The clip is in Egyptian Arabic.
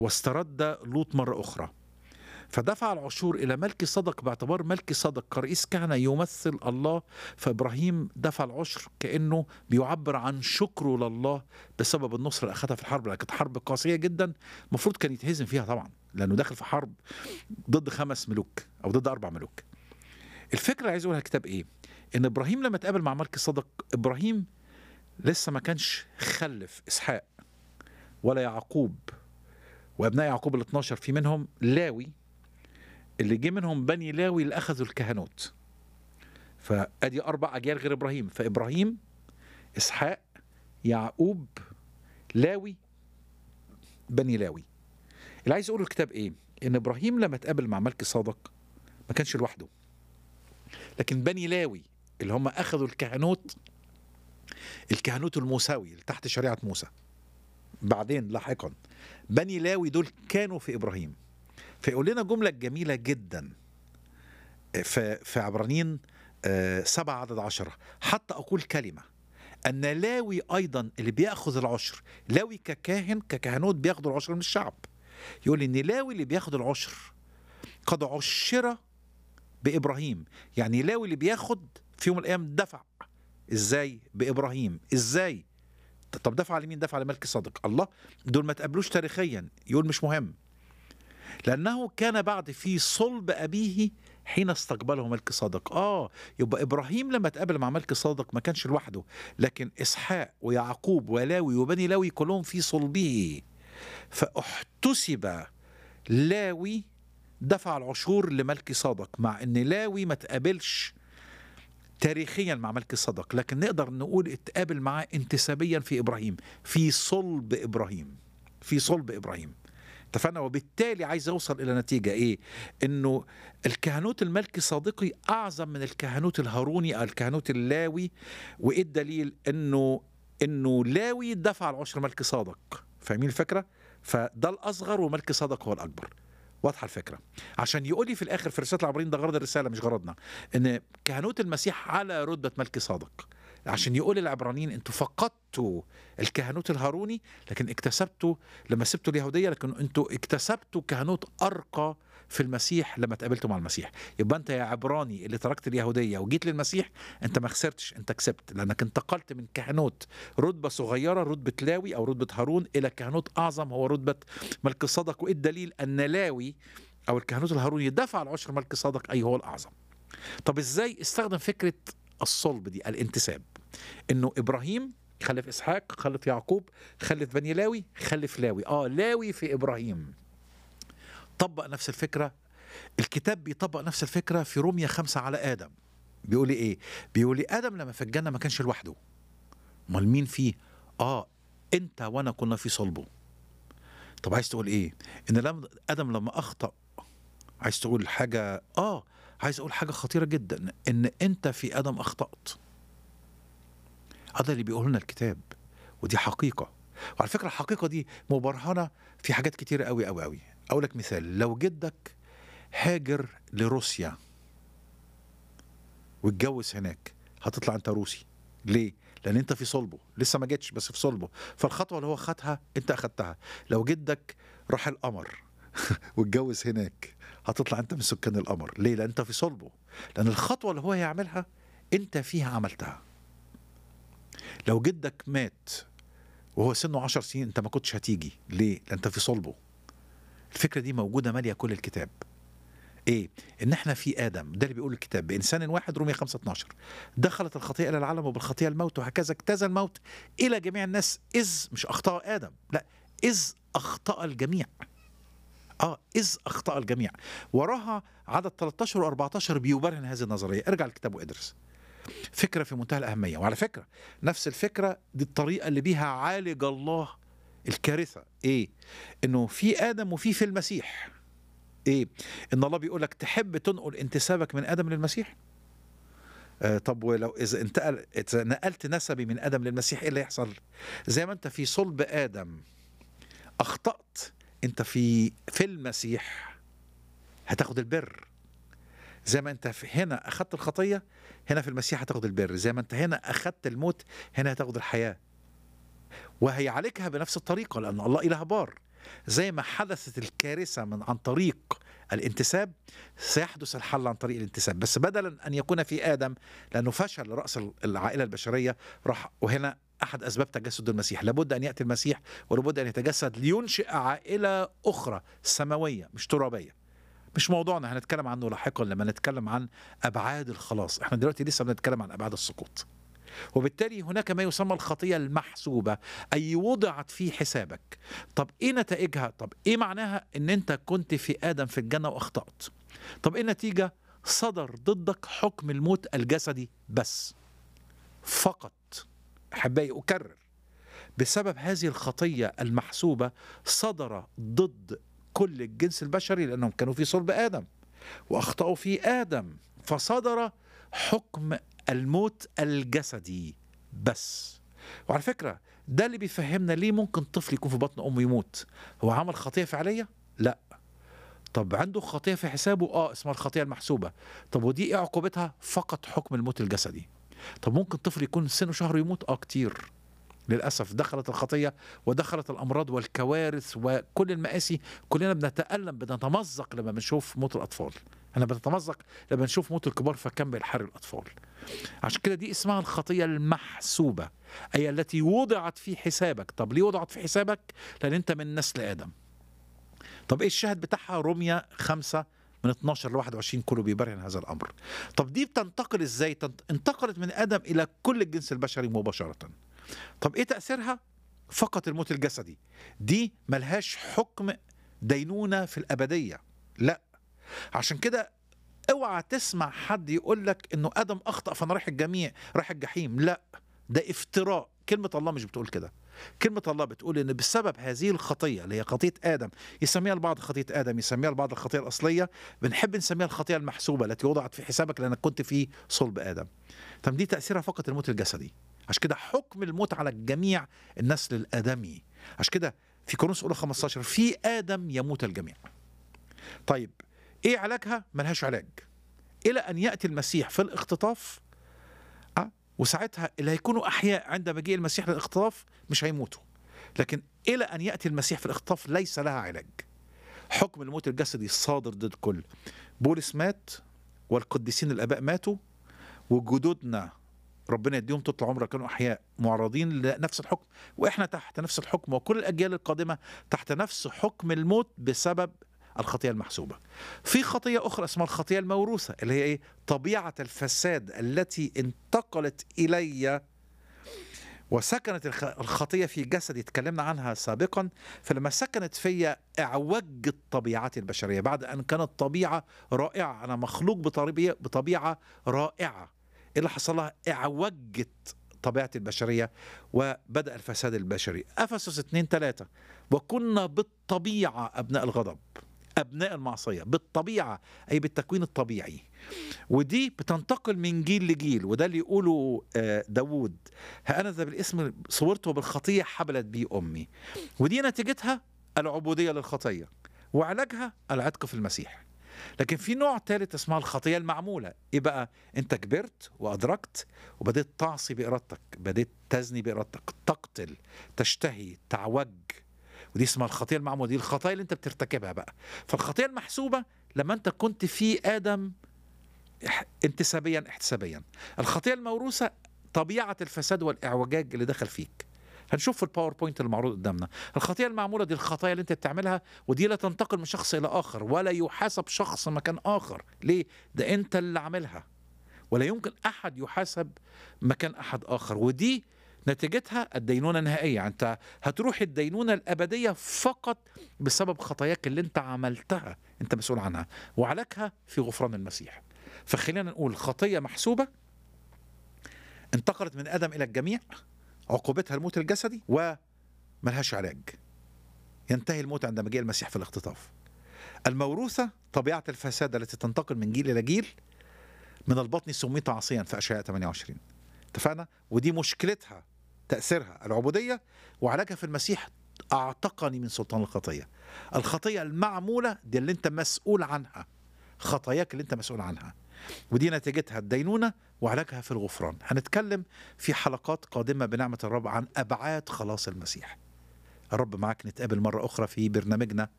واسترد لوط مرة أخرى فدفع العشور إلى ملك صدق باعتبار ملك صدق كرئيس كهنة يمثل الله فإبراهيم دفع العشر كأنه بيعبر عن شكره لله بسبب النصر اللي أخذها في الحرب لأنها كانت حرب قاسية جدا المفروض كان يتهزم فيها طبعا لأنه داخل في حرب ضد خمس ملوك أو ضد أربع ملوك الفكرة اللي عايز أقولها الكتاب إيه إن إبراهيم لما اتقابل مع ملك صدق إبراهيم لسه ما كانش خلف إسحاق ولا يعقوب وابناء يعقوب ال 12 في منهم لاوي اللي جه منهم بني لاوي اللي اخذوا الكهنوت فادي اربع اجيال غير ابراهيم فابراهيم اسحاق يعقوب لاوي بني لاوي اللي عايز اقوله الكتاب ايه ان ابراهيم لما اتقابل مع ملك صادق ما كانش لوحده لكن بني لاوي اللي هم اخذوا الكهنوت الكهنوت الموسوي اللي تحت شريعه موسى بعدين لاحقا بني لاوي دول كانوا في ابراهيم فيقول لنا جمله جميله جدا في في عبرانيين آه، سبعة عدد عشرة حتى أقول كلمة أن لاوي أيضا اللي بيأخذ العشر لاوي ككاهن ككهنوت بياخد العشر من الشعب يقول إن لاوي اللي بياخد العشر قد عشر بإبراهيم يعني لاوي اللي بياخد في يوم من الأيام دفع إزاي بإبراهيم إزاي طب دفع على مين دفع على ملك صادق الله دول ما تقابلوش تاريخيا يقول مش مهم لأنه كان بعد في صلب أبيه حين استقبله ملك صادق آه يبقى إبراهيم لما تقابل مع ملك صادق ما كانش لوحده لكن إسحاق ويعقوب ولاوي وبني لاوي كلهم في صلبه فاحتسب لاوي دفع العشور لملك صادق مع ان لاوي ما تقابلش تاريخيا مع ملك صدق لكن نقدر نقول اتقابل معاه انتسابيا في ابراهيم في صلب ابراهيم في صلب ابراهيم اتفقنا وبالتالي عايز اوصل الى نتيجه ايه انه الكهنوت الملكي صادقي اعظم من الكهنوت الهاروني او الكهنوت اللاوي وايه الدليل انه انه لاوي دفع العشر ملك صادق فاهمين الفكره فده الاصغر وملك صادق هو الاكبر واضحه الفكره عشان يقول لي في الاخر في رساله العبرين ده غرض الرساله مش غرضنا ان كهنوت المسيح على رتبه ملك صادق عشان يقول العبرانيين انتوا فقدتوا الكهنوت الهاروني لكن اكتسبتوا لما سبتوا اليهوديه لكن انتوا اكتسبتوا كهنوت ارقى في المسيح لما تقابلتوا مع المسيح يبقى انت يا عبراني اللي تركت اليهوديه وجيت للمسيح انت ما خسرتش انت كسبت لانك انتقلت من كهنوت رتبه صغيره رتبه لاوي او رتبه هارون الى كهنوت اعظم هو رتبه ملك الصدق وايه الدليل ان لاوي او الكهنوت الهاروني دفع العشر ملك صدق اي هو الاعظم طب ازاي استخدم فكره الصلب دي الانتساب انه ابراهيم خلف اسحاق خلف يعقوب خلف بني لاوي خلف لاوي اه لاوي في ابراهيم طبق نفس الفكره الكتاب بيطبق نفس الفكره في روميا خمسة على ادم بيقول لي ايه بيقول لي ادم لما في الجنه ما كانش لوحده امال مين فيه اه انت وانا كنا في صلبه طب عايز تقول ايه ان لما ادم لما اخطا عايز تقول حاجه اه عايز اقول حاجه خطيره جدا ان انت في ادم اخطات هذا اللي بيقول لنا الكتاب ودي حقيقه وعلى فكره الحقيقه دي مبرهنه في حاجات كتيره قوي قوي قوي اقول لك مثال لو جدك هاجر لروسيا واتجوز هناك هتطلع انت روسي ليه لان انت في صلبه لسه ما جيتش بس في صلبه فالخطوه اللي هو خدها انت اخدتها لو جدك راح القمر واتجوز هناك هتطلع انت من سكان القمر ليه لان انت في صلبه لان الخطوه اللي هو هيعملها انت فيها عملتها لو جدك مات وهو سنه عشر سنين انت ما كنتش هتيجي ليه لان انت في صلبه الفكره دي موجوده ماليه كل الكتاب ايه ان احنا في ادم ده اللي بيقول الكتاب بانسان واحد رومية 5 12 دخلت الخطيئه الى العالم وبالخطيئه الموت وهكذا اجتاز الموت الى جميع الناس اذ مش اخطا ادم لا اذ اخطا الجميع اه اذ اخطا الجميع وراها عدد 13 و14 بيبرهن هذه النظريه ارجع الكتاب وادرس فكره في منتهى الاهميه وعلى فكره نفس الفكره دي الطريقه اللي بيها عالج الله الكارثه ايه انه في ادم وفي في المسيح ايه ان الله بيقول لك تحب تنقل انتسابك من ادم للمسيح آه طب ولو اذا انتقل اذا نقلت نسبي من ادم للمسيح ايه اللي يحصل زي ما انت في صلب ادم اخطات انت في في المسيح هتاخد البر زي ما انت في هنا اخدت الخطيه هنا في المسيح هتاخد البر زي ما انت هنا اخدت الموت هنا هتاخد الحياه وهيعالجها بنفس الطريقه لان الله اله بار زي ما حدثت الكارثة من عن طريق الانتساب سيحدث الحل عن طريق الانتساب بس بدلا أن يكون في آدم لأنه فشل رأس العائلة البشرية راح وهنا أحد أسباب تجسد المسيح لابد أن يأتي المسيح ولابد أن يتجسد لينشئ عائلة أخرى سماوية مش ترابية مش موضوعنا هنتكلم عنه لاحقا لما نتكلم عن أبعاد الخلاص احنا دلوقتي لسه بنتكلم عن أبعاد السقوط وبالتالي هناك ما يسمى الخطية المحسوبة أي وضعت في حسابك طب إيه نتائجها طب إيه معناها إن أنت كنت في آدم في الجنة وأخطأت طب إيه النتيجة صدر ضدك حكم الموت الجسدي بس فقط أحبائي أكرر بسبب هذه الخطية المحسوبة صدر ضد كل الجنس البشري لأنهم كانوا في صلب آدم وأخطأوا في آدم فصدر حكم الموت الجسدي بس وعلى فكرة ده اللي بيفهمنا ليه ممكن طفل يكون في بطن أمه يموت هو عمل خطية فعلية؟ لا طب عنده خطية في حسابه؟ اه اسمها الخطية المحسوبة طب ودي ايه عقوبتها؟ فقط حكم الموت الجسدي طب ممكن طفل يكون سنه شهر يموت؟ اه كتير للأسف دخلت الخطية ودخلت الأمراض والكوارث وكل المآسي كلنا بنتألم بنتمزق لما بنشوف موت الأطفال أنا بنتمزق لما نشوف موت الكبار فكم بيحرر الأطفال عشان كده دي اسمها الخطية المحسوبة أي التي وضعت في حسابك طب ليه وضعت في حسابك لأن أنت من نسل آدم طب إيه الشاهد بتاعها رمية خمسة من 12 ل 21 كله بيبرهن هذا الأمر طب دي بتنتقل إزاي انتقلت من آدم إلى كل الجنس البشري مباشرة طب ايه تاثيرها فقط الموت الجسدي دي ملهاش حكم دينونه في الابديه لا عشان كده اوعى تسمع حد يقول لك انه ادم اخطا فانا رايح الجميع رايح الجحيم لا ده افتراء كلمه الله مش بتقول كده كلمة الله بتقول إن بسبب هذه الخطية اللي هي خطية آدم يسميها البعض خطية آدم يسميها البعض الخطية الأصلية بنحب نسميها الخطية المحسوبة التي وضعت في حسابك لأنك كنت في صلب آدم طب دي تأثيرها فقط الموت الجسدي عشان كده حكم الموت على الجميع النسل الآدمي عشان كده في كورنثوس أولى 15 في آدم يموت الجميع طيب إيه علاجها؟ ملهاش علاج إلى أن يأتي المسيح في الاختطاف أه؟ وساعتها اللي هيكونوا أحياء عند مجيء المسيح للاختطاف مش هيموتوا لكن إلى أن يأتي المسيح في الاختطاف ليس لها علاج حكم الموت الجسدي صادر ضد كل بولس مات والقديسين الآباء ماتوا وجدودنا ربنا يديهم طول العمر كانوا احياء معرضين لنفس الحكم واحنا تحت نفس الحكم وكل الاجيال القادمه تحت نفس حكم الموت بسبب الخطيه المحسوبه. في خطيه اخرى اسمها الخطيه الموروثه اللي هي ايه؟ طبيعه الفساد التي انتقلت الي وسكنت الخطيه في جسدي تكلمنا عنها سابقا فلما سكنت في اعوجت طبيعتي البشريه بعد ان كانت طبيعه رائعه انا مخلوق بطبيعه بطبيعه رائعه ايه اللي حصل لها اعوجت طبيعة البشرية وبدأ الفساد البشري أفسس 2 3 وكنا بالطبيعة أبناء الغضب أبناء المعصية بالطبيعة أي بالتكوين الطبيعي ودي بتنتقل من جيل لجيل وده اللي يقوله داود ها أنا ذا بالاسم صورته وبالخطية حبلت بي أمي ودي نتيجتها العبودية للخطية وعلاجها العتق في المسيح لكن في نوع ثالث اسمها الخطيه المعموله ايه بقى انت كبرت وادركت وبديت تعصي بارادتك بديت تزني بارادتك تقتل تشتهي تعوج ودي اسمها الخطيه المعموله دي الخطايا اللي انت بترتكبها بقى فالخطيه المحسوبه لما انت كنت في ادم انتسابيا احتسابيا الخطيه الموروثه طبيعه الفساد والاعوجاج اللي دخل فيك هنشوف في الباوربوينت المعروض قدامنا الخطيه المعموله دي الخطايا اللي انت بتعملها ودي لا تنتقل من شخص الى اخر ولا يحاسب شخص مكان اخر ليه ده انت اللي عاملها ولا يمكن احد يحاسب مكان احد اخر ودي نتيجتها الدينونه النهائيه يعني انت هتروح الدينونه الابديه فقط بسبب خطاياك اللي انت عملتها انت مسؤول عنها وعلاجها في غفران المسيح فخلينا نقول خطيه محسوبه انتقلت من ادم الى الجميع عقوبتها الموت الجسدي وملهاش علاج ينتهي الموت عند مجيء المسيح في الاختطاف الموروثة طبيعة الفساد التي تنتقل من جيل إلى جيل من البطن سميت عصيا في أشعياء 28 اتفقنا ودي مشكلتها تأثيرها العبودية وعلاجها في المسيح أعتقني من سلطان الخطية الخطية المعمولة دي اللي أنت مسؤول عنها خطاياك اللي أنت مسؤول عنها ودي نتيجتها الدينونة وعلاجها في الغفران هنتكلم في حلقات قادمة بنعمة الرب عن أبعاد خلاص المسيح الرب معاك نتقابل مرة أخرى في برنامجنا